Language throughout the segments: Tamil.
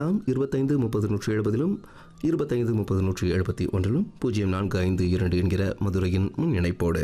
ஆம் இருபத்தைந்து முப்பது நூற்றி எழுபதிலும் இருபத்தைந்து முப்பது நூற்றி எழுபத்தி ஒன்றிலும் பூஜ்ஜியம் நான்கு ஐந்து இரண்டு என்கிற மதுரையின் முன் இணைப்போடு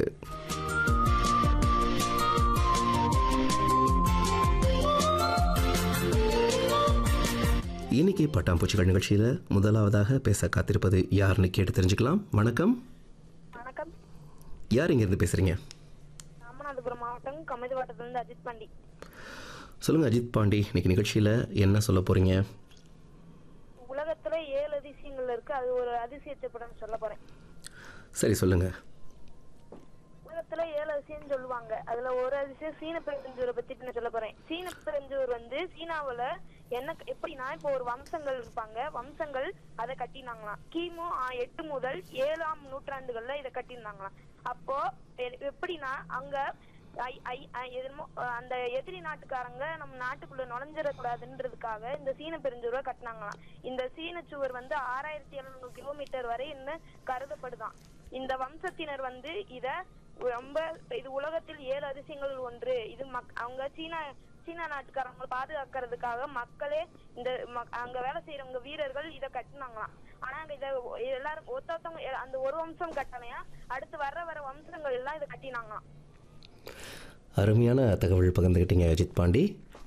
இன்னைக்கு பட்டாம்பூச்சிகள் நிகழ்ச்சியில் முதலாவதாக பேச காத்திருப்பது யாருன்னு கேட்டு தெரிஞ்சுக்கலாம் வணக்கம் வணக்கம் யார் இங்கேருந்து பேசுகிறீங்க ராமநாதபுரம் மாவட்டம் கமதி வட்டத்திலிருந்து அஜித் பாண்டி சொல்லுங்கள் அஜித் பாண்டி இன்னைக்கு நிகழ்ச்சியில் என்ன சொல்ல போகிறீங்க உலகத்துல ஏழு அதிசயங்கள் இருக்கு அது ஒரு அதிசயத்தை படம் சொல்ல போறேன் சரி சொல்லுங்கள் உலகத்துல ஏழு அதிசயம் சொல்லுவாங்க அதுல ஒரு அதிசயம் சீன பெருஞ்சூரை பத்தி நான் சொல்ல போறேன் சீன பெருஞ்சூர் வந்து சீனாவுல என்ன எப்படின்னா இப்போ ஒரு வம்சங்கள் இருப்பாங்க வம்சங்கள் அதை கட்டினாங்களாம் கிமு ஆ- எட்டு முதல் ஏழாம் நூற்றாண்டுகள்ல இதை கட்டியிருந்தாங்களாம் அப்போ எ- எப்படின்னா அங்க ஐ- ஐ- ஐ- எதுமோ, அஹ், அந்த எதிரி நாட்டுக்காரங்க நம்ம நாட்டுக்குள்ள நுழைஞ்சிடக்கூடாதுன்றதுக்காக இந்த சீன பெருஞ்சுவரை கட்டினாங்களாம் இந்த சீன சுவர் வந்து ஆறாயிரத்தி எழுநூறு கிலோமீட்டர் வரை இன்னும் கருதப்படுதாம் இந்த வம்சத்தினர் வந்து இத ரொம்ப இது உலகத்தில் ஏழு அதிசயங்கள் ஒன்று இது மக் அவங்க சீனா சீனா நாட்டுக்காரங்க பாதுகாக்கிறதுக்காக மக்களே இந்த மக்- அங்க வேலை செய்யறவங்க வீரர்கள் இத கட்டினாங்களாம் ஆனா அங்க இத ஒ- எல்லாரும் ஒருத்தவங்க எ- அந்த ஒரு வம்சம் கட்டலையா அடுத்து வர்ற வர வம்சங்கள் எல்லாம் இதை கட்டினாங்களாம் அருமையான தகவல் பகிர்ந்துக்கிட்டீங்க அஜித் பாண்டி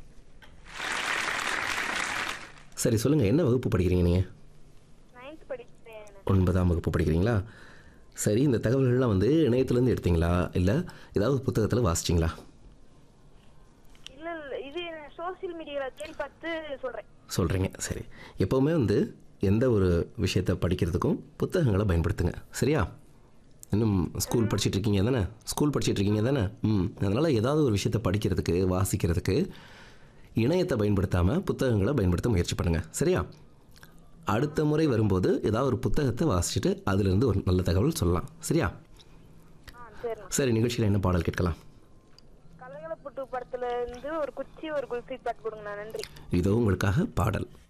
சரி சொல்லுங்கள் என்ன வகுப்பு படிக்கிறீங்க நீங்கள் நைன்த் படிக்கிறேன் ஒன்பதாம் வகுப்பு படிக்கிறீங்களா சரி இந்த தகவல்கள்லாம் வந்து இணையத்துலேருந்து எடுத்தீங்களா இல்லை ஏதாவது புத்தகத்தில் வாசிச்சிங்களா இல்ல இல்ல இது சோசியல் மீடியால தேடி பார்த்து சொல்றேன் சொல்கிறீங்க சரி எப்போவுமே வந்து எந்த ஒரு விஷயத்தை படிக்கிறதுக்கும் புத்தகங்களை பயன்படுத்துங்க சரியா இன்னும் ஸ்கூல் படிச்சிட்டு இருக்கீங்க தானே ஸ்கூல் படிச்சிட்டு இருக்கீங்க தானே ம் அதனால் ஏதாவது ஒரு விஷயத்தை படிக்கிறதுக்கு வாசிக்கிறதுக்கு இணையத்தை பயன்படுத்தாமல் புத்தகங்களை பயன்படுத்த முயற்சி பண்ணுங்கள் சரியா அடுத்த முறை வரும்போது ஏதாவது ஒரு புத்தகத்தை வாசிச்சுட்டு அதிலிருந்து ஒரு நல்ல தகவல் சொல்லலாம் சரியா ஆ சரிண்ணா சரி நிகழ்ச்சியில் என்ன பாடல் கேட்கலாம் கலகலப்புட்டு படத்துல இருந்து ஒரு குச்சி ஒரு குல்ஃபி பாட்டு கொடுங்கண்ணா நன்றி இதோ உங்களுக்காக பாடல்